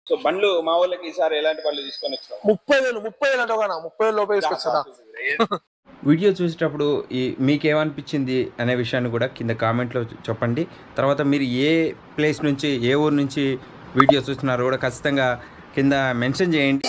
So బండ్లు మా వాళ్ళకి ఈసారి ఎలాంటి బండ్లు తీసుకొని వచ్చావు ముప్పై వేలు ముప్పై వేలు అంటావు కదా ముప్పై వేలు లోపే తీసుకొచ్చా వీడియో చూసేటప్పుడు ఈ మీకేమనిపించింది అనే విషయాన్ని కూడా కింద కామెంట్లో చెప్పండి తర్వాత మీరు ఏ ప్లేస్ నుంచి ఏ ఊరు నుంచి వీడియో చూస్తున్నారో కూడా ఖచ్చితంగా కింద మెన్షన్ చేయండి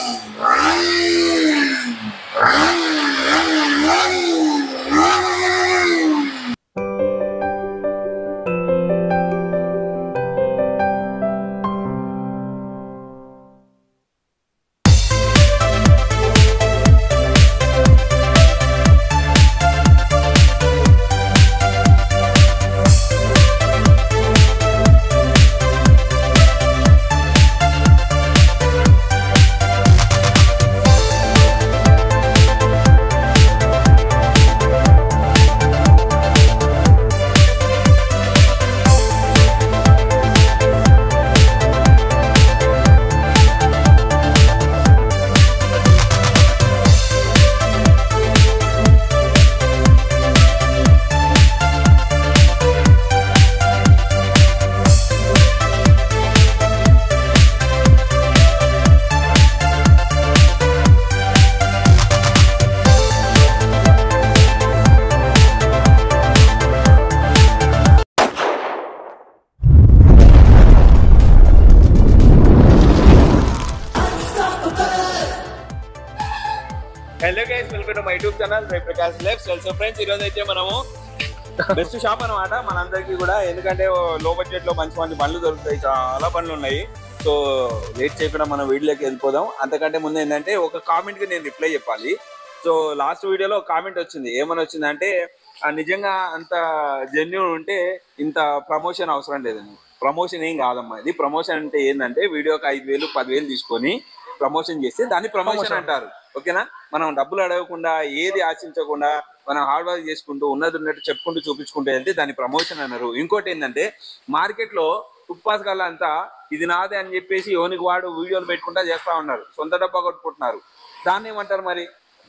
hello guys welcome to my YouTube channel my Prakash life so friends ఈరోజు అయితే మనము బెస్ట్ షాప్ అనమాట మనందరికీ కూడా ఎందుకంటే లో బడ్జెట్ లో మంచి మంచి బండ్లు దొరుకుతాయి చాలా బండ్లు ఉన్నాయి సో లేట్ చేయకుండా మనం వీడియోకి వెళ్ళిపోదాం అంతకంటే ముందు ఏంటంటే ఒక కామెంట్ కి నేను రిప్లై చెప్పాలి సో లాస్ట్ వీడియోలో కామెంట్ వచ్చింది ఏమని వచ్చిందంటే ఆ, నిజంగా అంత జెన్యున్ ఉంటే ఇంత ప్రమోషన్ అవసరం లేదండి ప్రమోషన్ ఏం కాదమ్మా ఇది ప్రమోషన్ అంటే ఏంటంటే వీడియోకి ఐదు వేలు పదివేలు తీసుకొని ప్రమోషన్ చేస్తే దాన్ని ప్రమోషన్ అంటారు ఓకేనా మనం డబ్బులు అడగకుండా ఏది ఆశించకుండా మనం హార్డ్ వర్క్ చేసుకుంటూ ఉన్నది ఉన్నట్టు చెప్పుకుంటూ చూపించుకుంటూ వెళ్తే దాన్ని ప్రమోషన్ అన్నారు ఇంకోటి ఏంటంటే మార్కెట్ లో ఉప్పాస్ కల్లా అంతా ఇది నాదే అని చెప్పేసి యోనికి వాడు వీడియోలు పెట్టుకుంటా చేస్తా ఉన్నారు సొంత డబ్బా కొట్టుకుంటున్నారు దాన్ని ఏమంటారు మరి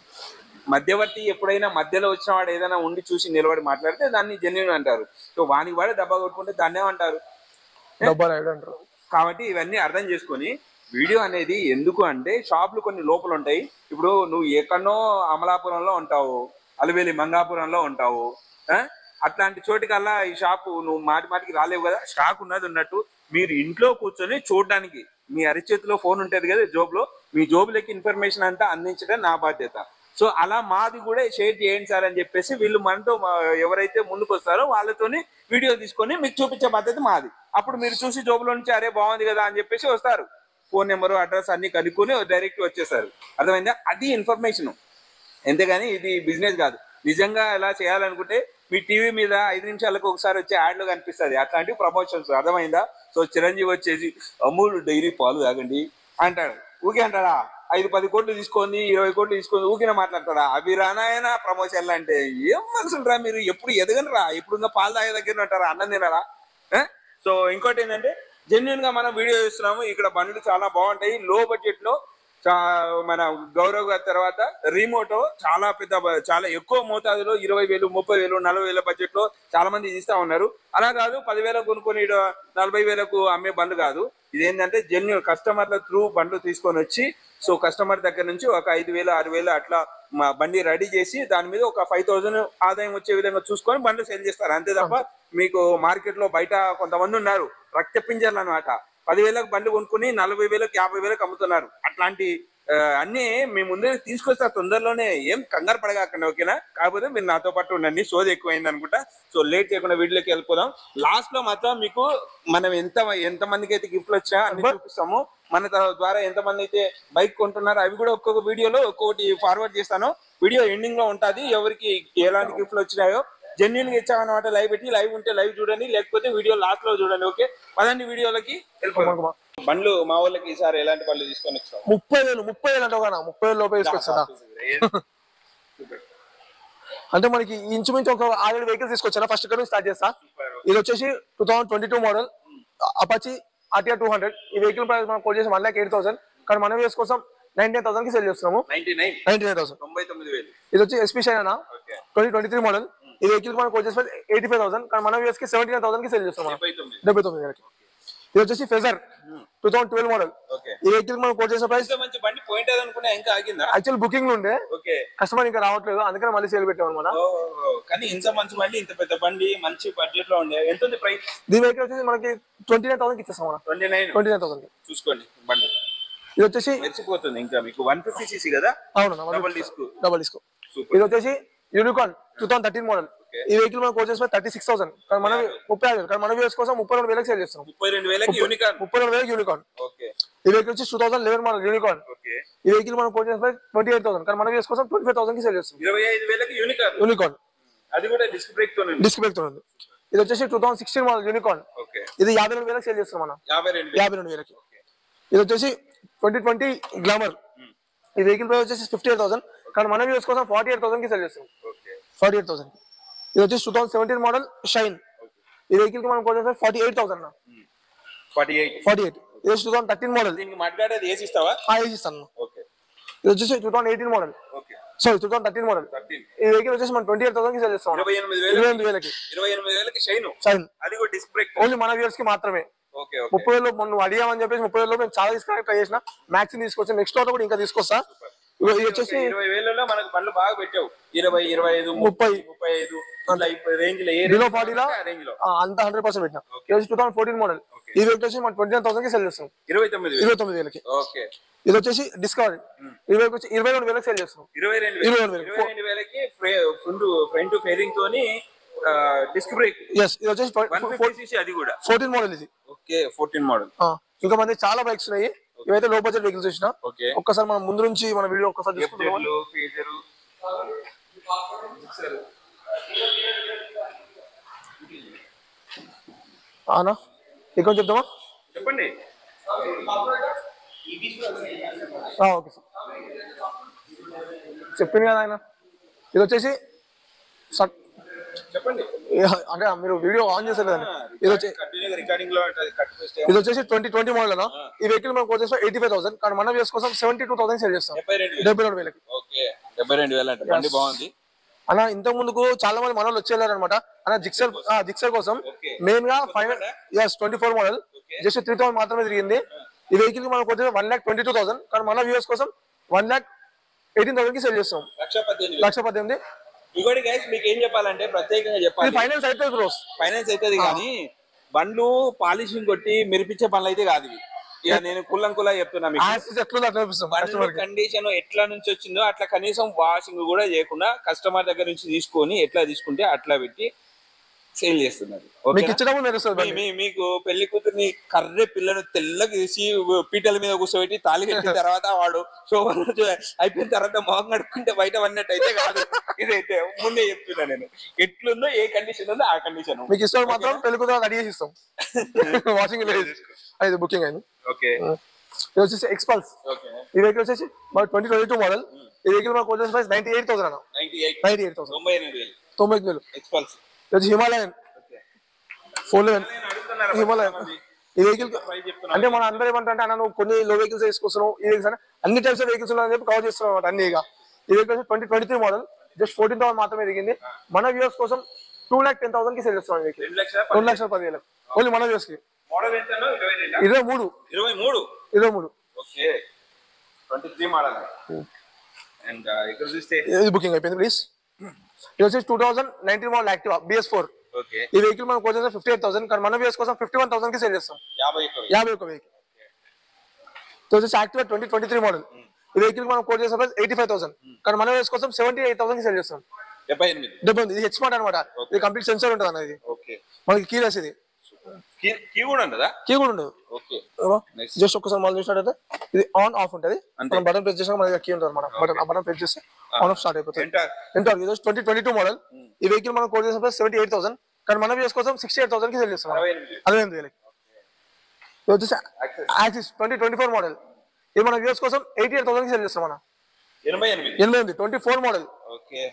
మధ్యవర్తి ఎప్పుడైనా మధ్యలో వచ్చిన వాడు ఏదైనా ఉండి చూసి నిలబడి మాట్లాడితే దాన్ని జెన్యున్ అంటారు సో వానికి వాడే డబ్బా కొట్టుకుంటే దాన్ని ఏమంటారు డబ్బా రైడ్ అంటారు కాబట్టి ఇవన్నీ అర్థం చేసుకొని వీడియో అనేది ఎందుకు అంటే షాపులు కొన్ని లోపల ఉంటాయి ఇప్పుడు నువ్వు ఎక్కడనో అమలాపురంలో ఉంటావు అలివేలి మంగాపురంలో ఉంటావు ఆ? అట్లాంటి చోటికల్లా ఈ షాపు నువ్వు మాటి మాటికి రాలేవు కదా స్టాక్ ఉన్నది ఉన్నట్టు మీరు ఇంట్లో కూర్చొని చూడడానికి మీ అరిచేతిలో ఫోన్ ఉంటుంది కదా జోబులో మీ జోబులకి ఇన్ఫర్మేషన్ అంతా అందించడం నా బాధ్యత సో అలా మాది కూడా షేర్ చేయండి సార్ అని చెప్పేసి వీళ్ళు మనతో మా- ఎవరైతే ముందుకు వస్తారో వాళ్ళతోని వీడియో తీసుకొని మీకు చూపించే బాధ్యత మాది అప్పుడు మీరు చూసి జోబులో నుంచి అరే బాగుంది కదా అని చెప్పేసి వస్తారు ఫోన్ నెంబరు అడ్రస్ అన్ని కనుక్కొని డైరెక్ట్ వచ్చేసారు అర్థమైందా అది ఇన్ఫర్మేషన్ అంతేగాని ఇది బిజినెస్ కాదు నిజంగా ఇలా చేయాలనుకుంటే మీ టీవీ మీద ఐదు నిమిషాలకు ఒకసారి వచ్చే యాడ్లు కనిపిస్తుంది అట్లాంటి ప్రమోషన్స్ అర్థమైందా సో చిరంజీవి వచ్చేసి అమూల్ డైరీ పాలు తాగండి అంటాడు ఊకే అంటాడా ఐదు పది కోట్లు తీసుకొని ఇరవై కోట్లు తీసుకొని ఊకిన మాట్లాడతాడా అవి రానాయన ప్రమోషన్లు అంటే ఏం మనుషులు రా మీరు ఎప్పుడు ఎదగని రా ఎప్పుడు ఇంకా పాలు తాగే దగ్గర ఉంటారా అన్నం తినరా ఆ? సో ఇంకోటి ఏంటంటే జెన్యున్ గా మనం వీడియో చేస్తున్నాము ఇక్కడ బండ్లు చాలా బాగుంటాయి లో బడ్జెట్ లో చా- మన గౌరవ్ గారి తర్వాత రిమోటో చాలా పెద్ద బ- చాలా ఎక్కువ మోతాదులో ఇరవై వేలు ముప్పై వేలు నలభై వేల బడ్జెట్ లో చాలా మంది ఇస్తా ఉన్నారు అలా కాదు పదివేలకు కొనుక్కొని ఈడ నలభై వేలకు అమ్మే బండ్లు కాదు ఇదేంటంటే జెన్యున్ కస్టమర్ల త్రూ బండ్లు తీసుకొని వచ్చి సో కస్టమర్ దగ్గర నుంచి ఒక ఐదు వేలు ఆరు వేలు అట్లా మా బండి రెడీ చేసి దాని మీద ఒక ఫైవ్ థౌసండ్ ఆదాయం వచ్చే విధంగా చూసుకొని బండ్లు సేల్ చేస్తారు అంతే తప్ప మీకు మార్కెట్ లో బయట కొంతమంది ఉన్నారు రక్త పింజర్లు అనమాట పదివేలకు బండి కొనుక్కుని నలభై వేలకు యాభై వేలకు అమ్ముతున్నారు అట్లాంటి ఆ, అన్ని మీ ముందే తీసుకొస్తా తొందరలోనే ఏం కంగారు పడగాకండి ఓకేనా కాకపోతే మీరు నాతో పాటు ఉండండి సోది ఎక్కువైంది అనుకుంటా సో లేట్ చేయకుండా వీడియోకి వెళ్ళిపోదాం లాస్ట్ లో మాత్రం మీకు మనం ఎంత ఎంత మందికి అయితే గిఫ్ట్లు వచ్చా అన్ని చూపిస్తాము మన త- ద్వారా ఎంత మంది అయితే బైక్ కొంటున్నారో అవి కూడా ఒక్కొక్క వీడియోలో ఒక్కొక్కటి ఫార్వర్డ్ చేస్తాను వీడియో ఎండింగ్ లో ఉంటది ఎవరికి ఎలాంటి గిఫ్ట్లు వచ్చినాయో జెన్యున్ గా ఇచ్చామన్నమాట లైవ్ పెట్టి లైవ్ ఉంటే లైవ్ చూడండి లేకపోతే వీడియో లాస్ట్ లో చూడండి ఓకే పదండి వీడియోలకి వెళ్ళిపోదాం బండ్లు మా వాళ్ళకి ఈసారి ఎలాంటి బండ్లు తీసుకొని వచ్చావు ముప్పై వేలు ముప్పై వేలు అంటావు కదా ముప్పై వేలు లోపే తీసుకొచ్చా అంటే మనకి ఇంచుమించు ఒక ఆరేడు వెహికల్స్ తీసుకొచ్చాను ఫస్ట్ ఇక్కడ నుంచి స్టార్ట్ చేస్తా ఇది వచ్చేసి two thousand twenty two model Apache RTR two hundred ఈ వెహికల్ ప్రైస్ మనం కోట్ చేసి వన్ లాక్ ఎయిట్ థౌసండ్ కానీ మనం వేస్ కోసం నైన్టీన్ థౌసండ్ కి సెల్ చేస్తున్నాము ninety nine ninety nine thousand తొంభై తొమ్మిది వేలు ఇది వచ్చి ఎస్పీ షైన్ అన్న okay twenty twenty three model ఈ వెహికల్ మనం కోట్ చేసి ఎయిటీ ఫైవ్ థౌసండ్ కానీ మనం వేస్ కి సెవెంటీ నైన్ థౌసండ్ కి సెల్ చేస్తున్నాం మనం. డెబ్బై తొమ్మిది డెబ్బై తొమ్మిది వేలకి ఇది వచ్చేసి Fazer two thousand twelve model okay ఈ వెహికల్ మనం కోట్ చేసిన ప్రైస్ ఇంత మంచి బండి పాయింట్ అనుకున్నా ఇంకా ఆగిందా యాక్చువల్ బుకింగ్ ఉండే ఓకే కస్టమర్ ఇంకా రావట్లేదు అందుకని మళ్ళీ సేల్ పెట్టాం అనమాట ఓ, కానీ ఇంత మంచి బండి ఇంత పెద్ద బండి మంచి బడ్జెట్ లో ఉండే ఎంత ఉంది ప్రైస్ దీని వెహికల్ వచ్చేసి మనకి ట్వంటీ నైన్ థౌసండ్ ఇచ్చేస్తాం మనం twenty nine twenty nine thousand చూసుకోండి బండి ఇది వచ్చేసి మెరిసిపోతుంది ఇంకా మీకు వన్ ఫిఫ్టీ సీసీ కదా అవును double disc double disco super ఇది వచ్చేసి Unicorn two thousand thirteen model ఈ వెహికల్ మనకు వచ్చేసి థర్టీ సిక్స్ థౌసండ్ కానీ మనం ముప్పై ఐదు వేలు కానీ మన వ్యూస్ కోసం ముప్పై రెండు వేలకు సేల్ చేస్తాం ముప్పై రెండు వేలకి యూనికాన్ ముప్పై రెండు వేలకు యూనికాన్ ఓకే ఈ వెహికల్ వచ్చి two thousand eleven model Unicorn okay ఈ వెహికల్ మనం కోట్ చేసిన ట్వంటీ ఎయిట్ థౌసండ్ కానీ మన వ్యూస్ కోసం ట్వంటీ ఫైవ్ థౌసండ్ కి సేల్ చేస్తాం ఇరవై ఐదు వేలకి యూనికాన్ యూనికాన్ అది కూడా డిస్క్ బ్రేక్ తో డిస్క్ బ్రేక్ తో ఉంది ఇది వచ్చేసి two thousand sixteen model Unicorn okay ఇది యాభై రెండు వేలకు సేల్ చేస్తాం మనం యాభై రెండు వేలు యాభై రెండు వేలకి ఇది వచ్చేసి ట్వంటీ ట్వంటీ గ్లామర్ ఈ వెహికల్ ప్రైస్ వచ్చేసి ఫిఫ్టీ ఎయిట్ థౌసండ్ కానీ మన వ్యూస్ కోసం ఫార్టీ ఎయిట్ థౌసండ్ కి సేల్ చేస్తాం ఓకే ఫార్టీ ఎయిట్ థౌసండ్ ఇది వచ్చేసి two thousand seventeen model Shine ఈ వెహికల్ కి మనం కొట్టేసి forty eight thousand forty eight forty eight ఇది వచ్చి టూ థౌసండ్ థర్టీన్ మోడల్ దీనికి మాట్లాడేది ఏసి ఇస్తావా ఏజ్ ఇస్తాను ఓకే ఇది వచ్చేసి two thousand eighteen model okay sorry two thousand thirteen model thirteen ఈ వెహికల్ వచ్చేసి మనం ట్వంటీ ఎయిట్ థౌసండ్ కి సేల్ చేస్తాం ఇరవై ఎనిమిది ఇరవై వేలు ఎనిమిది వేలకి ఇరవై ఎనిమిది వేలకి షైన్ షైన్ అది కూడా డిస్క్ బ్రేక్ ఓన్లీ మన వ్యూర్స్ కి మాత్రమే ఓకే ఓకే ముప్పై వేలు మొన్న నువ్వు అడిగామని చెప్పేసి ముప్పై వేలు మేము చాలా తీసుకురాక ట్రై చేసిన మ్యాక్సిమం తీసుకొచ్చి నెక్స్ట్ ఆర్డర్ కూడా ఇంకా తీసుకొస్తా ఇగో ఇది వచ్చేసి ఇరవై వేలలో మనకు బండ్లు బాగా పెట్టావు ఇరవై ఇరవై ఐదు ముప్పై. ముప్పై ఐదు ఇట్లా ఇప్పుడు రేంజ్ లో ఏ బిలో range ఫార్టీలో ఆ రేంజ్ లో అంత హండ్రెడ్ పర్సెంట్ పెట్టిన ఇది వచ్చి టూ థౌసండ్ ఫోర్టీన్ మోడల్ ఈ వెహికల్ వచ్చి మనం ట్వంటీ నైన్ థౌసండ్ కి సెల్ చేస్తాం ఇరవై తొమ్మిది వేలు ఇరవై తొమ్మిది వేలకి ఓకే ఇది వచ్చేసి డిస్కవరీ ఈ వెహికల్ వచ్చి ఇరవై రెండు వేలకు సెల్ చేస్తాం ఇరవై రెండు ఇరవై వేలు రెండు వేలు. ఇరవై రెండు వేలకి ఫ్రంట్ ఫ్రంట్ ఫేరింగ్ తోని డిస్క్ బ్రేక్ ఎస్ ఇది వచ్చేసి వన్ ఫిఫ్టీ సీసీ అది కూడా ఫోర్టీన్ మోడల్ ఇది ఓకే ఫోర్టీన్ మోడల్ ఆ, ఇంకా మంది చాలా బైక్స్ ఉన్నాయి ఇవైతే లో బడ్జెట్ వెహికల్స్ వచ్చిన ఓకే ఒక్కసారి మనం ముందు నుంచి మన వీడియో ఒక్కసారి చూసుకుంటాం ఎఫ్జెడ్లు ఫీజరు ఆనా ఇక్కడ చెప్తామా చెప్పండి ఆ, ఓకే సార్ చెప్పింది కదా ఆయన ఇది వచ్చేసి సట్- చెప్పండి ఏ, అంటే మీరు వీడియో ఆన్ చేసలేదండి ఇది వచ్చి కంటిన్యూగా రికార్డింగ్ లో ఉంటుంది కట్ చేస్తే ఇది వచ్చేసి ట్వంటీ ట్వంటీ మోడల్ అన్న ఈ వెహికల్ మనకు వచ్చేసి ఎయిటీ ఫైవ్ థౌసండ్ కానీ మన వ్యూస్ కోసం సెవెంటీ టూ థౌసండ్ సేల్ చేస్తాం డెబ్బై రెండు వేలు డెబ్బై రెండు వేలకి ఓకే డెబ్బై రెండు వేలు అంటే బండి బాగుంది అన్న ఇంత ముందుకు చాలా మంది మనోళ్ళు వచ్చేయారు అనమాట అన్న జిక్సర్ ఆ, జిక్సర్ కోసం Okay. మెయిన్ గా final S twenty four model just three thousand మాత్రమే తిరిగింది ఈ వెహికల్ కి మనకు వచ్చేసి one lakh twenty two thousand కానీ మన వ్యూస్ కోసం వన్ ల్యాక్ ఎయిటీన్ థౌసండ్ కి సేల్ చేస్తాం లక్ష పద్దెనిమిది వేలు లక్ష పద్దెనిమిది ఇంకోటి గైస్ మీకు ఏం చెప్పాలంటే ప్రత్యేకంగా ఇది చెప్పాలి ఫైనల్ అయితే బ్రోస్ ఫైనాన్స్ అవుతుంది కానీ బండ్లు పాలిషింగ్ కొట్టి మెరిపించే పనులు అయితే కాదు ఇవి ఇక నేను కుల్లం కుల్లా చెప్తున్నా మీకు యాక్సిస్ ఎట్లుంది అట్లా అనిపిస్తాం బండ్లు కస్టమర్ కి కండిషన్ ఎట్లా నుంచి వచ్చిందో అట్లా కనీసం వాషింగ్ కూడా చేయకుండా కస్టమర్ దగ్గర నుంచి తీసుకొని ఎట్లా తీసుకుంటే అట్లా పెట్టి సేల్ చేస్తున్నారు మీకు ఓకేనా? ఇచ్చినప్పుడు మెరుస్తుంది మీ- బండి. మీ- మీకు పెళ్లి కూతుర్ని కర్రె పిల్లను తెల్లకి తీసి పీటల మీద కూర్చోబెట్టి తాళి కట్టిన తర్వాత వాడు శోభన అయిపోయిన తర్వాత మొహం కడుక్కుంటే బయట పడినట్టు అయితే కాదు ఇదైతే ముందే చెప్తున్నా నేను ఎట్లుందో ఏ కండిషన్ ఉందో ఆ కండిషన్ మీకు ఇష్టం మాత్రం పెళ్లి కూతురు రెడీ చేసి ఇస్తాం వాషింగ్ లేదు అది బుకింగ్ అయింది ఓకే ఇది వచ్చేసి ఎక్స్పల్స్ ఓకే ఈ వెహికల్ వచ్చేసి మన ట్వంటీ ట్వంటీ టూ మోడల్ ఈ వెహికల్ మనకు వచ్చేసి ప్రైస్ నైన్టీ ఎయిట్ థౌసండ్ అన్న ninety eight ninety eight thousand తొంభై ఎనిమిది వేలు తొంభై ఐదు వేలు ఎక్స్పల్స్ ఇది వచ్చి హిమాలయన్ ఫోర్ లెవెన్ అడుగుతున్నారు హిమాలయన్ ఈ వెహికల్ ప్రైస్ చెప్తున్నా అంటే మన అందరూ ఏమంటారంటే అన్న నువ్వు కొన్ని లో వెహికల్స్ తీసుకొస్తున్నావు ఈ వెహికల్స్ అన్ని టైప్స్ ఆఫ్ వెహికల్స్ ఉన్నాయని చెప్పి కవర్ చేస్తున్నావు అనమాట అన్ని ఇక ఈ vehicle twenty twenty three model just fourteen thousand మాత్రమే దిగింది మన వ్యూస్ కోసం టూ ల్యాక్ టెన్ థౌసండ్ కి సేల్ చేస్తున్నాం వెహికల్ రెండు లక్షల రెండు లక్షల పదివేలు ఓన్లీ మన వ్యూస్ కి మోడల్ ఎంత ఇరవై రెండు ఇరవై మూడు ఇరవై మూడు ఇరవై మూడు okay twenty three model and ఇక్కడ చూస్తే ఇది బుకింగ్ అయిపోయింది ప్లీజ్ ఇది వచ్చేసి two thousand nineteen model Activa BS four okay ఈ వెహికల్ మనకు వచ్చేసి ఫిఫ్టీ ఎయిట్ థౌసండ్ కానీ మన వ్యూస్ కోసం ఫిఫ్టీ వన్ థౌసండ్ కి సేల్ చేస్తాం యాభై ఒక్క వెయ్యి. యాభై ఒక వెహికల్ ఇది వచ్చేసి Activa twenty twenty three model ఈ వెహికల్ మనం కోట్ చేసిన ప్రైస్ ఎయిటీ ఫైవ్ థౌసండ్ కానీ మన వ్యూస్ కోసం సెవెంటీ ఎయిట్ థౌసండ్ కి సేల్ చేస్తాం డెబ్బై ఎనిమిది డెబ్బై ఉంది ఇది హెచ్ స్మార్ట్ అనమాట ఇది కంప్లీట్ సెన్సర్ ఉంటుంది అన్నది ఓకే మనకి కీలెస్ ఇది కీ కీ కూడా ఉండదా కీ కూడా ఉండదు ఓకే Nice. జస్ట్ ఒక్కసారి మనం చూసినట్టయితే ఇది ఆన్ ఆఫ్ ఉంటుంది అంతే. మనం బటన్ ప్రెస్ చేసినా మనకి కీ ఉంటుంది అనమాట బటన్ ఆ బటన్ ప్రెస్ చేస్తే ఆన్ ఆఫ్ స్టార్ట్ అయిపోతుంది ఎంటర్ ఎంత ఇది ట్వంటీ ట్వంటీ టూ మోడల్ ఈ వెహికల్ మనం కోట్ చేసిన ప్రైస్ సెవెంటీ ఎయిట్ థౌసండ్ కానీ మన వ్యూస్ కోసం సిక్స్టీ ఎయిట్ థౌసండ్ కి సేల్ చేస్తాం అరవై ఎనిమిది అరవై ఎనిమిది వేలకి ఇది వచ్చేసి Access. Access twenty twenty four model ఇది మన వ్యూస్ కోసం ఎయిటీ ఎయిట్ థౌసండ్ కి సేల్ చేస్తాం మనం ఎనభై ఎనిమిది ఎనిమిది ఎనిమిది ట్వంటీ ఫోర్ మోడల్ ఓకే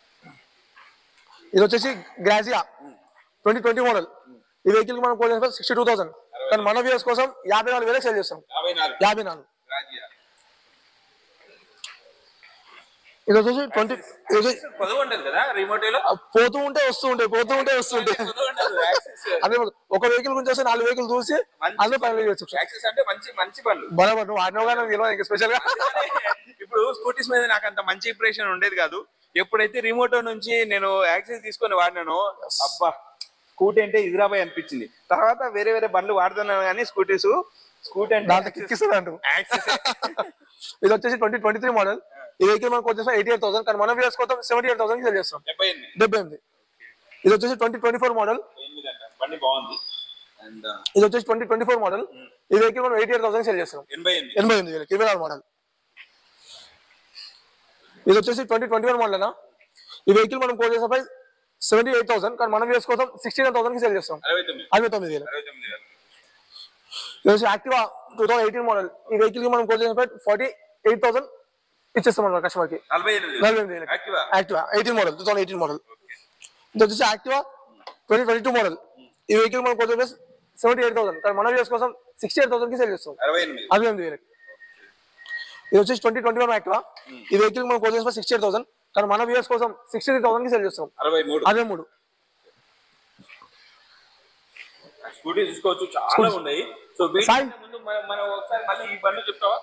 ఇది వచ్చేసి గ్రాజియా ట్వంటీ ట్వంటీ మోడల్ ఈ వెహికల్ మనం కోట్ చేసిన సిక్స్టీ టూ థౌసండ్ కానీ మన వ్యూస్ కోసం యాభై నాలుగు వేలకు సేల్ చేస్తాం యాభై నాలుగు యాభై నాలుగు రాజియా ఇది వచ్చేసి ట్వంటీ ఇది వచ్చేసి పొదవు ఉంటుంది కదా రిమోట్ లో పోతూ ఉంటే వస్తూ ఉంటాయి పోతూ ఉంటే వస్తూ ఉంటాయి పొదవు ఉండదు యాక్సెస్ అదే ఒక వెహికల్ గురించి వస్తే నాలుగు వెహికల్ చూసి అందులో పని చేయొచ్చు యాక్సెస్ అంటే మంచి మంచి బండ్లు బరాబర్ నువ్వు ఆడినావు కానీ తెలియదు ఇంకా స్పెషల్ గా ఇప్పుడు స్కూటీస్ మీద నాకు అంత మంచి ఇంప్రెషన్ ఉండేది కాదు ఎప్పుడైతే రిమోట్ నుంచి నేను యాక్సెస్ తీసుకొని వాడినానో అబ్బా స్కూటీ అంటే ఇదిరాబాయ్ అనిపించింది తర్వాత వేరే వేరే బండ్లు వాడుతున్నాను కానీ స్కూటీస్ స్కూటీ అంటే దాంట్లో కిక్కిస్తుంది అంటూ యాక్సెస్ ఇది వచ్చేసి ట్వంటీ ట్వంటీ త్రీ మోడల్ ఈ వెహికల్ మనకు వచ్చేసి ఎయిటీ ఎయిట్ థౌసండ్ కానీ మనం వ్యూస్ కోసం సెవెంటీ ఎయిట్ థౌసండ్ సెల్ చేస్తాం డెబ్బై ఎనిమిది డెబ్బై ఎనిమిది ఇది వచ్చేసి ట్వంటీ ట్వంటీ ఫోర్ మోడల్ ఎనిమిది అంట బండి బాగుంది అండ్ ఇది వచ్చేసి ట్వంటీ ట్వంటీ ఫోర్ మోడల్ ఈ వెహికల్ మనం ఎయిటీ ఎయిట్ థౌసండ్ సెల్ చేస్తాం ఎనభై ఎనిమిది ఎనభై ఎనిమిది వేలకి ఇరవై నాలుగు మోడల్ ఇది వచ్చేసి ట్వంటీ ట్వంటీ వన్ మోడల్ ఈ వెహికల్ మనం కోట్ చేసే ప్రైస్ సెవెంటీ ఎయిట్ థౌసండ్ కానీ మనం వ్యూస్ కోసం సిక్స్టీ నైన్ థౌసండ్ కి సెల్ చేస్తాం అరవై తొమ్మిది అరవై తొమ్మిది వేలు అరవై తొమ్మిది వేలు ఇది వచ్చి Activa two thousand eighteen model ఈ వెహికల్ కి మనం కోట్ చేసే ప్రైస్ ఫార్టీ ఎయిట్ థౌసండ్ ఇచ్చేస్తాం అన్నమాట కస్టమర్ కి నలభై ఎనిమిది నలభై ఎనిమిది వేలకి Activa Activa eighteen model two thousand eighteen model ఇది వచ్చేసి Activa twenty twenty two model ఈ వెహికల్ మనం కొంచెం సెవెంటీ ఎయిట్ థౌసండ్ కానీ మన వ్యూస్ కోసం సిక్స్టీ ఎయిట్ థౌసండ్ కి సెల్ చేస్తాం అరవై ఎనిమిది అరవై ఎనిమిది వేలకి ఇది వచ్చేసి ట్వంటీ ట్వంటీ వన్ యాక్టివా ఈ వెహికల్ మనం కొంచెం సిక్స్టీ ఎయిట్ థౌసండ్ కానీ మన వ్యూస్ కోసం సిక్స్టీ త్రీ థౌసండ్ కి సెల్ చేస్తాం అరవై మూడు అరవై మూడు స్కూటీ చూసుకోవచ్చు చాలా ఉన్నాయి సో వీటి సాయి. ముందు మనం మనం ఒకసారి మళ్ళీ ఈ బండ్లు చెప్తావా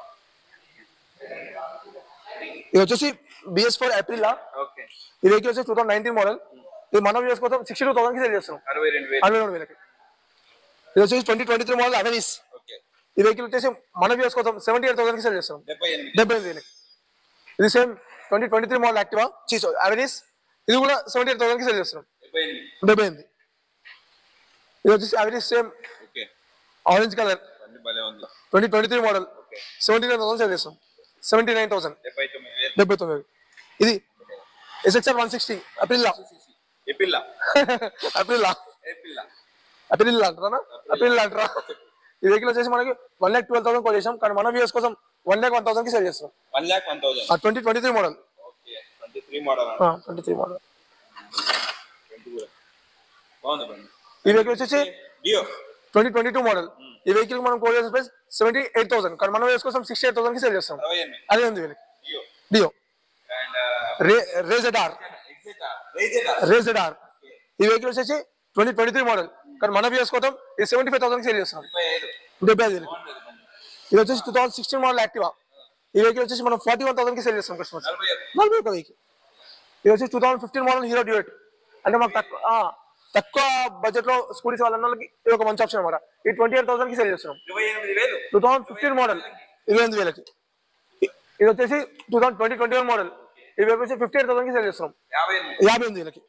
ఇది వచ్చేసి బిఎస్ ఫోర్ ఏప్రిల్ ఓకే ఈ వెహికల్ వచ్చేసి టూ థౌసండ్ నైన్టీన్ మోడల్ ఇది మన వ్యూస్ కోసం సిక్స్టీ టూ థౌసండ్ కి సెల్ చేస్తాం అరవై రెండు వేలు అరవై రెండు వేలకి ఇది వచ్చేసి twenty twenty three model Avenis okay ఈ వెహికల్ వచ్చేసి మన వ్యూస్ కోసం సెవెంటీ ఎయిట్ థౌసండ్ కి సెల్ చేస్తాం డెబ్బై ఎనిమిది డెబ్బై ఎనిమిది వేలకి ఇది same twenty twenty three model Activa చీసో అవెనిస్ ఇది కూడా సెవెంటీ ఎయిట్ థౌసండ్ కి సెల్ చేస్తున్నాం డెబ్బై ఎనిమిది డెబ్బై ఎనిమిది ఇది వచ్చేసి Avenis same okay orange colour బండి భలే ఉంది twenty twenty three model seventy nine thousand sell చేస్తాం సెవెంటీ నైన్ థౌసండ్ డెబ్బై తొమ్మిది వేలు డెబ్బై తొమ్మిది ఇది ఎస్ఎక్స్ఆర్ వన్ సిక్స్టీ అప్రిల్లా ఏ పిల్ల అప్రిల్లా ఏ పిల్ల అప్రిల్ అంటారా అప్రిల్ అంటారా ఈ వెహికల్ వచ్చేసి మనకి వన్ ల్యాక్ ట్వెల్వ్ థౌసండ్ కొట్టేసాం కానీ మన వ్యూస్ కోసం వన్ ల్యాక్ వన్ థౌసండ్ కి సెల్ చేస్తాం వన్ ల్యాక్ వన్ థౌసండ్ ఆ twenty twenty three model okay twenty three model twenty three model twenty కూడా బాగుంది బండి ఈ వెహికల్ వచ్చేసి Dio twenty twenty two model ఈ వెహికల్ మనం కోట్ చేసే ప్రైస్ సెవెంటీ ఎయిట్ థౌసండ్ కానీ మనం వేస్ కోసం సిక్స్టీ ఎయిట్ థౌసండ్ కి సెల్ చేస్తాం అరవై ఎనిమిది అదే ఉంది వీళ్ళకి డియో డియో అండ్ రే రేజెడార్ ఎగ్జిటా రేజెటా రేజెడార్ ఈ వెహికల్ వచ్చేసి ట్వంటీ ట్వంటీ త్రీ మోడల్ కానీ మన వ్యూస్ కోసం ఇది సెవెంటీ ఫైవ్ థౌసండ్ కి సేల్ చేస్తాం ముప్పై ఐదు డెబ్బై ఐదు వేలకి బాగుంటుంది బండి ఇది వచ్చేసి two thousand sixteen model Activa ఈ వెహికల్ వచ్చేసి మనం ఫార్టీ వన్ థౌసండ్ కి సేల్ చేస్తాం కస్టమర్స్ నలభై ఐదు నలభై ఒక వెహికల్ ఇది వచ్చి two thousand fifteen model Hero Duet అంటే మాకు తక్కువ ఆ, తక్కువ బడ్జెట్ లో స్కూటీస్ వాళ్ళ వాళ్ళకి ఇది ఒక మంచి ఆప్షన్ అనమాట ఈ ట్వంటీ ఎయిట్ థౌసండ్ కి సేల్ చేస్తున్నాం ఇరవై ఎనిమిది వేలు టూ థౌసండ్ ఫిఫ్టీన్ మోడల్ ఇరవై ఎనిమిది వేలకి ఇ- ఇది వచ్చేసి two thousand twenty twenty one model ఇది వచ్చి ఫిఫ్టీ ఎయిట్ థౌసండ్ కి సేల్ చేస్తున్నాం యాభై ఎనిమిది యాభై ఎనిమిది వేలకి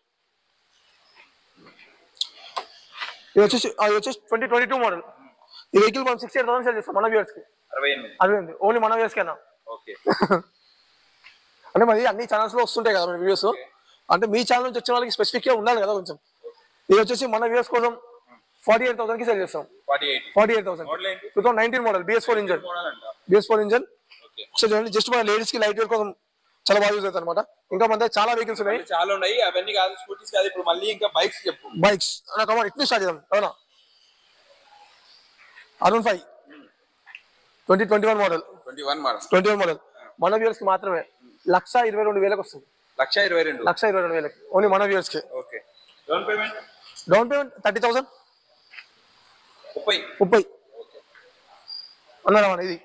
ఇది వచ్చేసి ఆ, ఇది వచ్చేసి ట్వంటీ ట్వంటీ టూ మోడల్ ఈ వెహికల్ మనం సిక్స్టీ ఎయిట్ థౌసండ్ సేల్ చేస్తాం మన వ్యూర్స్ కి అరవై ఎనిమిది అరవై ఎనిమిది ఓన్లీ మన వ్యూర్స్ కైనా ఓకే అంటే మరి అన్ని ఛానల్స్ లో వస్తుంటాయి కదా వీడియోస్ అంటే మీ ఛానల్ నుంచి వచ్చిన వాళ్ళకి స్పెసిఫిక్ గా ఉండాలి కదా కొంచెం ఇది వచ్చేసి మన వ్యూస్ కోసం ఫార్టీ ఎయిట్ థౌసండ్ కి సేల్ చేస్తాం forty eight forty eight thousand model ఏంటి two thousand nineteen model BS four engine model అంట బిఎస్ ఫోర్ ఇంజన్ ఓకే ఒకసారి చూడండి జస్ట్ మన లేడీస్ కి లైట్ వేర్ కోసం చాలా బాగా యూజ్ అవుతుంది అనమాట ఇంకా మన దగ్గర చాలా వెహికల్స్ ఉన్నాయి చాలా ఉన్నాయి అవన్నీ కాదు స్కూటీస్ కాదు ఇప్పుడు మళ్ళీ ఇంకా బైక్స్ చెప్పు బైక్స్ కమా ఇట్ని స్టార్ట్ చేద్దాం అవునా Arun five twenty twenty one model twenty one model twenty one model మన వ్యూర్స్ కి మాత్రమే లక్ష ఇరవై రెండు వేలకు వస్తుంది లక్ష ఇరవై రెండు లక్ష ఇరవై రెండు వేలకి ఓన్లీ మన వ్యూర్స్ కి okay down payment down payment thirty thousand ముప్పై ముప్పై అన్నారా మన ఇది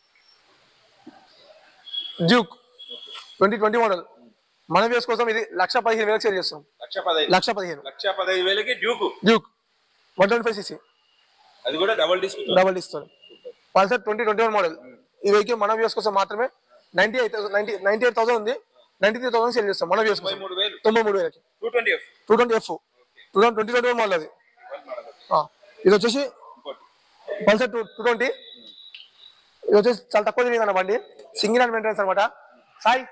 డ్యూక్ ట్వంటీ ట్వంటీ మోడల్ మన వ్యూస్ కోసం ఇది లక్ష పదిహేను వేలకు సేల్ చేస్తాం లక్ష పదహైదు లక్ష పదిహేను లక్ష పదహైదు వేలకి Duke Duke one twenty five CC అది కూడా డబల్ డిస్క్ డబల్ ఇస్తుంది Pulsar twenty twenty one model ఈ వెహికల్ మన వ్యూస్ కోసం మాత్రమే ninety eight ninety ninety eight thousand ఉంది నైన్టీ త్రీ థౌసండ్ సేల్ చేస్తాం మన వ్యూస్ తొంభై కోసం మూడు వేలు తొంభై మూడు వేలకి two twenty F two twenty F two thousand twenty twenty one model అది ఆ, ఇది వచ్చేసి ఇంకోటి పల్సర్ టూ టూ ట్వంటీ ఇది వచ్చేసి చాలా తక్కువ తిరిగింది అన్న బండి సింగిల్ హ్యాండ్ మెయింటెనెన్స్ అనమాట సాయి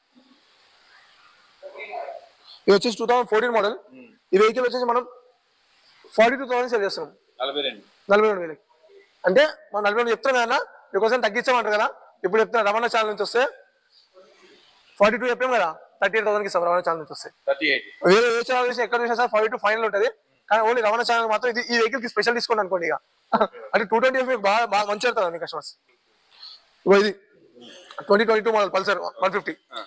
ఇది వచ్చేసి టూ థౌసండ్ ఫోర్టీన్ మోడల్ ఈ వెహికల్ వచ్చేసి మనం ఫార్టీ టూ థౌసండ్ సేల్ చేస్తున్నాం నలభై రెండు నలభై రెండు వేలకి అంటే మనం నలభై రెండు చెప్తాం కదా మీకోసం తగ్గించామంటారు కదా ఇప్పుడు చెప్తున్నా రవాణా ఛానల్ నుంచి వస్తే ఫార్టీ టూ చెప్పాం కదా థర్టీ ఎయిట్ థౌసండ్కి ఇస్తాం రవాణా ఛానల్ నుంచి వస్తే థర్టీ ఎయిట్ వేరే ఏ ఛానల్ చూసి ఎక్కడ చూసినా సార్ ఫార్టీ టూ ఫైనల్ ఉంటుంది కానీ ఓన్లీ రవాణా ఛానల్ మాత్రం ఇది ఈ వెహికల్ కి స్పెషల్ డిస్కౌంట్ అనుకోండి ఇక అంటే టూ ట్వంటీ మీకు బాగా బాగా మంచి అవుతుంది మీ కస్టమర్స్ ఇగో ఇది twenty twenty two model Pulsar one fifty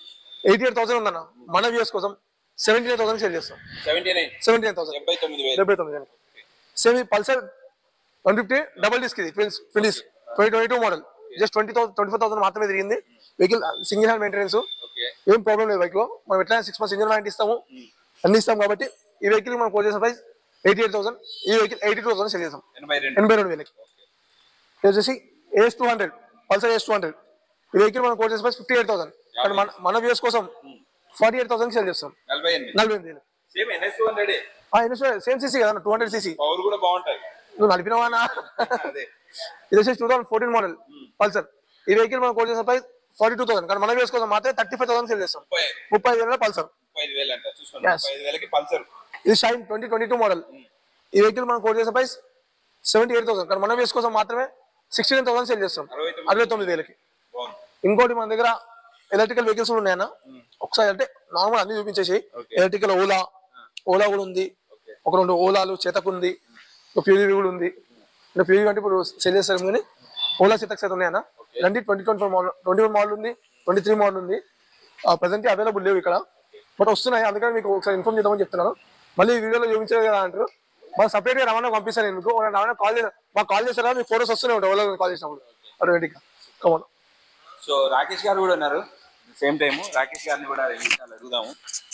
eighty eight thousand ఉందన్న మన వ్యూస్ కోసం సెవెంటీ నైన్ థౌసండ్ సేల్ చేస్తాం seventy nine seventy nine thousand డెబ్బై తొమ్మిది వేలు డెబ్బై తొమ్మిది సేమ్ ఈ Pulsar one fifty double disc ఇది twins twins twenty twenty two model just twenty thousand twenty four thousand మాత్రమే తిరిగింది vehicle single hand maintenance okay ఏం ప్రాబ్లం లేదు బైక్ లో మనం ఎట్లా సిక్స్ మంత్స్ ఇంజన్ వారంటీ ఇస్తాము అన్ని ఇస్తాం కాబట్టి ఈ వెహికల్ మనం కోట్ చేసిన ప్రైస్ ఎయిటీ ఎయిట్ థౌసండ్ ఈ vehicle eighty two thousand sell చేస్తాం ఎనభై రెండు ఎనభై రెండు వేలకి ఇది వచ్చేసి AS two hundred Pulsar AS two hundred ఈ వెహికల్ మనం కోట్ చేసిన ప్రైస్ ఫిఫ్టీ ఎయిట్ థౌసండ్ కానీ మన మన వ్యూస్ కోసం ఫార్టీ ఎయిట్ థౌసండ్ సెల్ చేస్తాం నలభై ఎనిమిది నలభై ఎనిమిది వేలు same NS two hundred same CC కదా టూ హండ్రెడ్ సీసీ పవర్ కూడా బాగుంటది నువ్వు నడిపినవా అదే ఇది వచ్చేసి two thousand fourteen model Pulsar ఈ వెహికల్ మనం కోట్ చేసిన ప్రైస్ ఫార్టీ టూ థౌసండ్ కానీ మన వ్యూస్ కోసం మాత్రం థర్టీ ఫైవ్ థౌసండ్ సెల్ చేస్తాం ముప్పై ముప్పై ఐదు వేల పల్సర్ ముప్పై ఐదు వేలు అంట చూసుకోండి Yes. ముప్పై ఐదు వేలకి పల్సర్ ఇది Shine twenty twenty two model ఈ వెహికల్ మనం కోట్ చేసిన ప్రైస్ సెవెంటీ ఎయిట్ థౌసండ్ కానీ మన వ్యూస్ కోసం మాత్రమే సిక్స్టీ నైన్ థౌసండ్ సెల్ చేస్తాం అరవై తొమ్మిది అరవై తొమ్మిది వేలకి బాగుంది ఇంకోటి మన దగ్గర ఎలక్ట్రికల్ వెహికల్స్ కూడా ఉన్నాయన్న ఒకసారి అంటే నార్మల్ అన్ని చూపించేసి Okay. ఎలక్ట్రికల్ ఓలా ఓలా కూడా ఉంది Okay. ఒక రెండు ఓలాలు చేతకు ఉంది ఒక ప్యూరీ కూడా ఉంది అంటే ప్యూరీ అంటే ఇప్పుడు సెల్ చేస్తారు కానీ ఓలా చేతక్స్ అయితే ఉన్నాయన్న ఇలాంటి twenty twenty four model twenty one model ఉంది ట్వంటీ త్రీ మోడల్ ఉంది ప్రజెంట్ అవైలబుల్ లేవు ఇక్కడ బట్ వస్తున్నాయి అందుకని మీకు ఒకసారి ఇన్ఫార్మ్ చేద్దామని చెప్తున్నాను మళ్ళీ ఈ వీడియోలో చూపించలేదు కదా అంటారు మాకు సపరేట్ గా రవాణా పంపిస్తాను నేను మీకు రవాణా కాల్ చేసి మాకు కాల్ చేస్తారా మీకు ఫోటోస్ వస్తూనే ఉంటాయి ఓలా కాల్ చేసినప్పుడు ఆటోమేటిక్గా కమన్ సో రాకేష్ గారు కూడా ఉన్నారు సేమ్ టైం రాకేష్ గారిని కూడా రెండు నిమిషాలు అడుగుదాము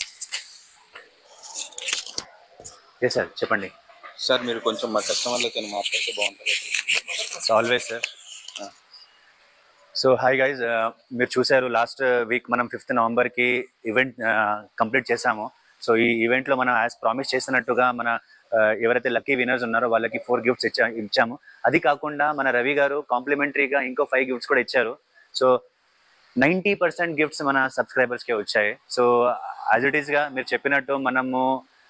ఎస్ సార్ చెప్పండి సార్ మీరు కొంచెం మా కస్టమర్లతో మాట్లాడితే బాగుంటుంది so always sir so hi guys మీరు చూశారు లాస్ట్ వీక్ మనం ఫిఫ్త్ నవంబర్కి ఈవెంట్ కంప్లీట్ చేశాము సో ఈ ఈవెంట్లో మనం యాజ్ ప్రామిస్ చేసినట్టుగా మన uh, ఎవరైతే లక్కీ విన్నర్స్ ఉన్నారో వాళ్ళకి ఫోర్ గిఫ్ట్స్ ఇచ్చా ఇచ్చాము అది కాకుండా మన రవి గారు కాంప్లిమెంటరీగా ఇంకో ఫైవ్ గిఫ్ట్స్ కూడా ఇచ్చారు సో నైంటీ పర్సెంట్ గిఫ్ట్స్ మన సబ్స్క్రైబర్స్కే వచ్చాయి సో యాజ్ ఇట్ ఈస్గా మీరు చెప్పినట్టు మనము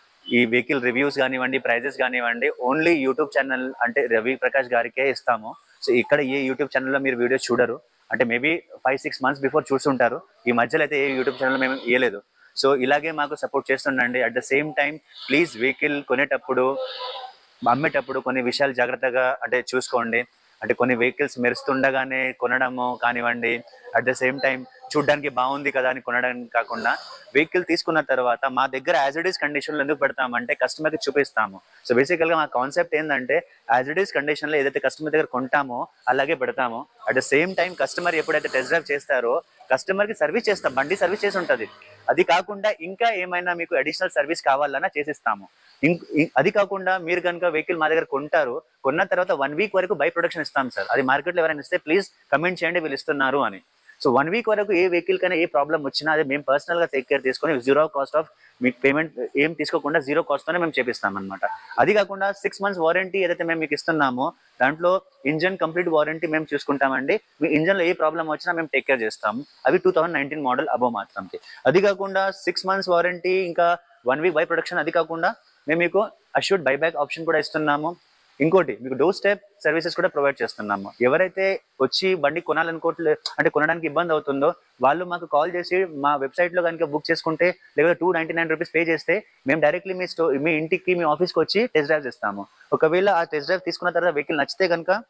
ఈ వెహికల్ రివ్యూస్ కానివ్వండి ప్రైజెస్ కానివ్వండి ఓన్లీ యూట్యూబ్ ఛానల్ అంటే రవి ప్రకాష్ గారికే ఇస్తాము సో ఇక్కడ ఏ యూట్యూబ్ ఛానల్లో మీరు వీడియోస్ చూడరు అంటే maybe five six months before చూస్తుంటారు ఈ మధ్యలో అయితే ఏ యూట్యూబ్ ఛానల్ మేము ఇవ్వలేదు సో ఇలాగే మాకు సపోర్ట్ చేస్తుండండి at the same time please vehicle కొనేటప్పుడు అమ్మేటప్పుడు కొన్ని విషయాలు జాగ్రత్తగా అంటే చూసుకోండి అంటే కొన్ని వెహికల్స్ మెరుస్తుండగానే కొనడము కానివ్వండి అట్ ద సేమ్ టైం చూడడానికి బాగుంది కదా అని కొనడం కాకుండా వెహికల్ తీసుకున్న తర్వాత మా దగ్గర యాజ్ ఇట్ ఈస్ కండిషన్లో ఎందుకు పెడతామంటే కస్టమర్కి చూపిస్తాము సో బేసికల్గా మా కాన్సెప్ట్ ఏంటంటే యాజ్ ఇట్ ఈస్ కండిషన్లో ఏదైతే కస్టమర్ దగ్గర కొంటామో అలాగే పెడతాము at the same time customer ఎప్పుడైతే టెస్ట్ డ్రైవ్ చేస్తారో కస్టమర్కి సర్వీస్ చేస్తాం బండి సర్వీస్ చేసి ఉంటుంది అది కాకుండా ఇంకా ఏమైనా మీకు అడిషనల్ సర్వీస్ కావాలన్నా చేసిస్తాము ఇం- ఇం- అది కాకుండా మీరు కనుక వెహికల్ మా దగ్గర కొంటారు కొన్న తర్వాత వన్ వీక్ వరకు బై ప్రొడక్షన్ ఇస్తాం సార్ అది మార్కెట్లో ఎవరైనా ఇస్తే ప్లీజ్ కమెంట్ చేయండి వీళ్ళు ఇస్తున్నారు అని సో వన్ వీక్ వరకు ఏ వెహికల్ కైనా ఏ ప్రాబ్లం వచ్చినా అది మేము పర్సనల్ గా టేక్ కేర్ తీసుకొని జీరో కాస్ట్ ఆఫ్ మీకు పేమెంట్ ఏం తీసుకోకుండా జీరో కాస్ట్ తోనే మేము చేపిస్తాం అనమాట అది కాకుండా సిక్స్ మంత్స్ వారంటీ ఏదైతే మేము మీకు ఇస్తున్నామో దాంట్లో ఇంజన్ కంప్లీట్ వారంటీ మేము చూసుకుంటామండి మీ ఇంజన్ లో ఏ ప్రాబ్లం వచ్చినా మేము టేక్ కేర్ చేస్తాం అవి టూ థౌసండ్ నైన్టీన్ మోడల్ అబో మాత్రంకి అది కాకుండా సిక్స్ మంత్స్ వారంటీ ఇంకా వన్ వీక్ బై ప్రొడక్షన్ అది కాకుండా మేము మీకు అష్యూర్డ్ బైబ్యాక్ ఆప్షన్ కూడా ఇస్తున్నాము ఇంకోటి మీకు డోర్ స్టెప్ సర్వీసెస్ కూడా ప్రొవైడ్ చేస్తున్నాము ఎవరైతే వచ్చి బండి కొనాలనుకోవట్లే అంటే కొనడానికి ఇబ్బంది అవుతుందో వాళ్ళు మాకు కాల్ చేసి మా వెబ్సైట్ లో కనుక బుక్ చేసుకుంటే లేదా two ninety nine rupees pay చేస్తే మేము డైరెక్ట్లీ మీ స్టో మీ ఇంటికి మీ ఆఫీస్కి వచ్చి టెస్ట్ డ్రైవ్ ఇస్తాము ఒకవేళ ఆ టెస్ట్ డ్రైవ్ తీసుకున్న తర్వాత వెహికల్ నచ్చితే కనుక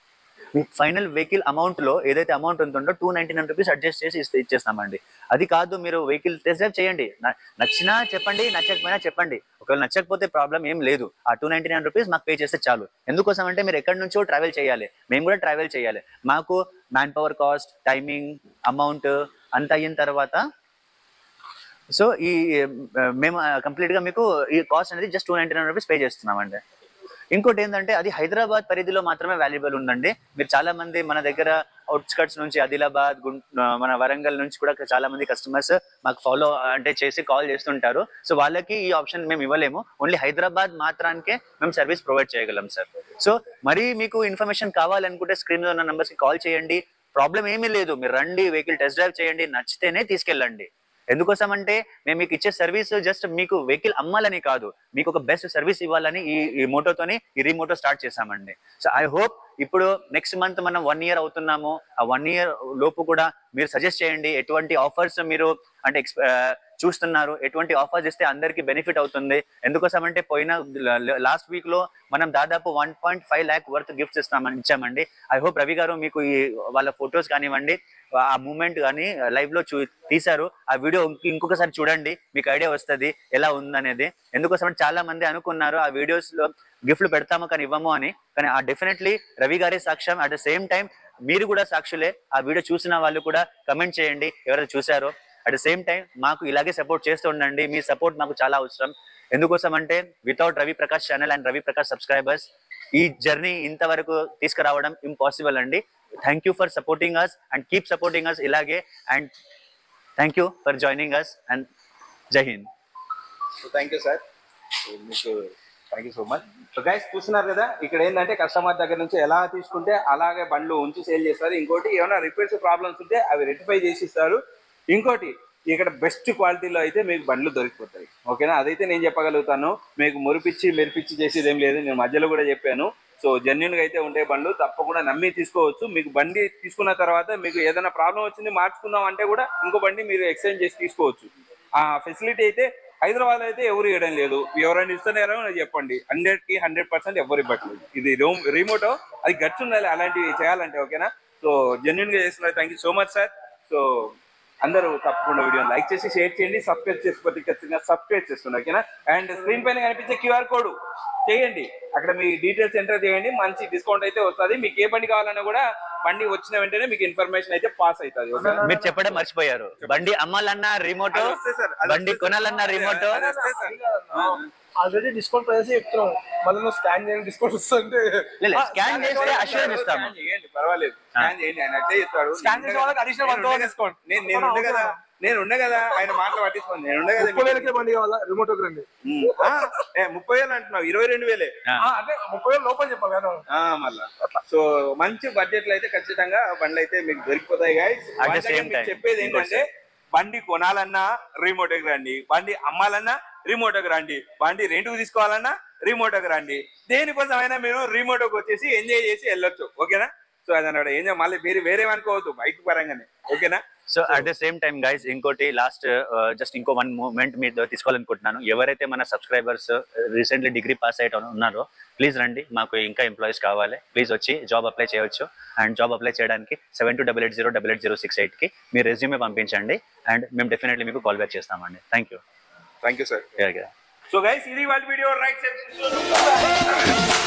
మీ ఫైనల్ వెహికల్ అమౌంట్ లో ఏదైతే అమౌంట్ ఉంటుందో two ninety nine rupees adjust చేసి ఇస్తే ఇచ్చేస్తామండి అది కాదు మీరు వెహికల్ టెస్ట్ డ్రైవ్ చేయండి న- నచ్చినా చెప్పండి నచ్చకపోయినా చెప్పండి ఒకవేళ నచ్చకపోతే ప్రాబ్లం ఏం లేదు ఆ టూ నైన్టీ నైన్ రూపీస్ మాకు పే చేస్తే చాలు ఎందుకోసం అంటే మీరు ఎక్కడి నుంచో ట్రావెల్ చేయాలి మేము కూడా ట్రావెల్ చేయాలి మాకు manpower cost timing amount అంత అయిన తర్వాత సో ఈ ఆ, మేము కంప్లీట్ గా మీకు ఈ కాస్ట్ అనేది just two ninety nine rupees pay చేస్తున్నామండి ఇంకోటి ఏంటంటే అది హైదరాబాద్ పరిధిలో మాత్రమే వాల్యుబుల్ ఉందండి మీరు చాలా మంది మన దగ్గర అవుట్స్కట్స్ నుంచి ఆదిలాబాద్ గుం ఆ, మన వరంగల్ నుంచి కూడా చాలా మంది కస్టమర్స్ మాకు ఫాలో అంటే చేసి కాల్ చేస్తుంటారు సో వాళ్ళకి ఈ ఆప్షన్ మేము ఇవ్వలేము ఓన్లీ హైదరాబాద్ మాత్రానికే మేము సర్వీస్ ప్రొవైడ్ చేయగలం సార్ సో మరి మీకు ఇన్ఫర్మేషన్ కావాలనుకుంటే స్క్రీన్ లో ఉన్న numbers కి కాల్ చేయండి ప్రాబ్లం ఏమీ లేదు మీరు రండి వెహికల్ టెస్ట్ డ్రైవ్ చేయండి నచ్చితేనే తీసుకెళ్ళండి ఎందుకోసం అంటే మేము మీకు ఇచ్చే సర్వీస్ జస్ట్ మీకు వెహికల్ అమ్మాలని కాదు మీకు ఒక బెస్ట్ సర్వీస్ ఇవ్వాలని ఈ ఈ మోటోతోని ఈ రీమోటో స్టార్ట్ చేశామండి సో ఐ హోప్ ఇప్పుడు నెక్స్ట్ మంత్ మనం వన్ ఇయర్ అవుతున్నాము ఆ వన్ ఇయర్ లోపు కూడా మీరు సజెస్ట్ చేయండి ఎటువంటి ఆఫర్స్ మీరు అంటే చూస్తున్నారు ఎటువంటి ఆఫర్స్ ఇస్తే అందరికి బెనిఫిట్ అవుతుంది ఎందుకోసం అంటే పోయిన లాస్ట్ వీక్ లో మనం దాదాపు one point five lakh worth gifts ఇస్తామని ఇచ్చామండి ఐ హోప్ రవి గారు మీకు ఈ వాళ్ళ ఫొటోస్ కానివ్వండి ఆ మూమెంట్ కానీ లైవ్ లో చూ తీశారు ఆ వీడియో ఇంకొకసారి చూడండి మీకు ఐడియా వస్తుంది ఎలా ఉందనేది ఎందుకోసం అంటే చాలా మంది అనుకున్నారు ఆ వీడియోస్ లో గిఫ్ట్లు పెడతాము కానీ ఇవ్వము అని కానీ ఆ డెఫినెట్లీ రవి గారి సాక్ష్యం అట్ ద సేమ్ టైం మీరు కూడా సాక్షులే ఆ వీడియో చూసిన వాళ్ళు కూడా కమెంట్ చేయండి ఎవరైతే చూసారో అట్ ద సేమ్ టైం మాకు ఇలాగే సపోర్ట్ చేస్తూ ఉండండి మీ సపోర్ట్ మాకు చాలా అవసరం ఎందుకోసం అంటే without Ravi Prakash channel and Ravi Prakash subscribers ఈ జర్నీ ఇంతవరకు తీసుకురావడం ఇంపాసిబుల్ అండి thank you for supporting us and keep supporting us ఇలాగే and thank you for joining us and జై హింద్ సో థ్యాంక్ యూ సార్ మీకు thank you so much so guys చూస్తున్నారు కదా ఇక్కడ ఏంటంటే కస్టమర్ దగ్గర నుంచి ఎలా తీసుకుంటే అలాగే బండ్లు ఉంచి సేల్ చేస్తారు ఇంకోటి ఏమైనా రిపేర్స్ ప్రాబ్లమ్స్ ఉంటే అవి రెక్టిఫై చేసి ఇస్తారు ఇంకోటి ఇక్కడ బెస్ట్ క్వాలిటీలో అయితే మీకు బండ్లు దొరికిపోతాయి ఓకేనా అదైతే నేను చెప్పగలుగుతాను మీకు మురిపిచ్చి మెరిపిచ్చి చేసేది ఏం లేదు నేను మధ్యలో కూడా చెప్పాను సో జెన్యున్ గా అయితే ఉండే బండ్లు తప్పకుండా నమ్మి తీసుకోవచ్చు మీకు బండి తీసుకున్న తర్వాత మీకు ఏదైనా ప్రాబ్లం వచ్చింది మార్చుకుందాం అంటే కూడా ఇంకో బండి మీరు ఎక్స్చేంజ్ చేసి తీసుకోవచ్చు ఆ ఫెసిలిటీ అయితే హైదరాబాద్ అయితే ఎవరు ఇవ్వడం లేదు ఎవరైనా ఇస్తున్నారో నాకు చెప్పండి హండ్రెడ్ కి హండ్రెడ్ పర్సెంట్ ఎవరు ఇవ్వట్లేదు ఇది రిమోటో అది గట్స్ ఉండాలి అలాంటివి చేయాలంటే ఓకేనా సో జెన్యున్ గా చేస్తున్నారు thank you so much sir so అందరూ తప్పకుండా వీడియోని లైక్ చేసి షేర్ చేయండి సబ్స్క్రైబ్ చేసుకోండి ఖచ్చితంగా సబ్స్క్రైబ్ చేస్తున్నారు ఓకేనా అండ్ స్క్రీన్ పైన కనిపించే క్యూఆర్ కోడ్ చేయండి అక్కడ మీ డీటెయిల్స్ ఎంటర్ చేయండి మంచి డిస్కౌంట్ అయితే వస్తుంది మీకు ఏ బండి కావాలన్నా కూడా బండి వచ్చిన వెంటనే మీకు ఇన్ఫర్మేషన్ అయితే పాస్ అవుతుంది ఓకేనా మీరు చెప్పడం మర్చిపోయారు బండి అమ్మాలన్నా రిమోట్ అది వస్తే సార్, అది బండి వస్తే కొనాలన్నా సార్. రిమోట్ అది వస్తే సార్. ఆల్రెడీ డిస్కౌంట్ ప్రైస్ చెప్తున్నాం మళ్ళీ నువ్వు స్కాన్ చేయండి డిస్కౌంట్ వస్తుంటే లేదు స్కాన్ చేస్తే అష్యూరెన్స్ ఇస్తాము స్కాన్ చేయండి పర్వాలేదు స్కాన్ చేయండి ఆయన అట్లే చెప్తాడు స్కాన్ చేసే వాళ్ళకి additional one thousand discount. నేను నేను ఉండే కదా నేను ఉండే కదా ఆయన మాటలు పట్టించుకోండి నేను ఉండే కదా ముప్పై వేలకే బండి కావాలా రిమోట్ ఒక రండి ఉమ్. ఆ, ఏ, ముప్పై వేలు అంటున్నావు ఇరవై రెండు వేలే ఆ. ఆ, అంటే ముప్పై వేలు లోపల చెప్పాలి కదా ఆ, మళ్ళా సో మంచి బడ్జెట్ లో అయితే ఖచ్చితంగా బండ్లు అయితే మీకు దొరికిపోతాయి guys. At the Once again same మీకు time, చెప్పేది ఏంటంటే బండి కొనాలన్నా రిమోట్ రండి బండి అమ్మాలన్నా రిమోట్ రండి బండి రెంట్కు తీసుకోవాలన్నా రిమోట్ రండి దేనికోసమైనా మీరు రిమోట్ వచ్చేసి ఎంజాయ్ చేసి వెళ్ళొచ్చు ఓకేనా సో అదన్నాడు ఏం చేయ- మళ్ళీ వేరే వేరే అనుకోవద్దు బైక్ పరంగానే ఓకేనా so at the same time guys ఇంకోటి లాస్ట్ జస్ట్ ఇంకో వన్ మూమెంట్ మీరు తీసుకోవాలనుకుంటున్నాను ఎవరైతే మన సబ్స్క్రైబర్స్ రీసెంట్లీ డిగ్రీ పాస్ అయ్యి ఉన్నారో ప్లీజ్ రండి మాకు ఇంకా ఎంప్లాయీస్ కావాలి ప్లీజ్ వచ్చి జాబ్ అప్లై చేయొచ్చు అండ్ జాబ్ అప్లై చేయడానికి seven two double eight zero double eight zero six ఎయిట్కి మీ రెజ్యూమే పంపించండి అండ్ మేము డెఫినెట్లీ మీకు కాల్ బ్యాక్ చేస్తామండి thank you thank you sir so guys ఇది వాళ్ళ వీడియో రైట్ సైడ్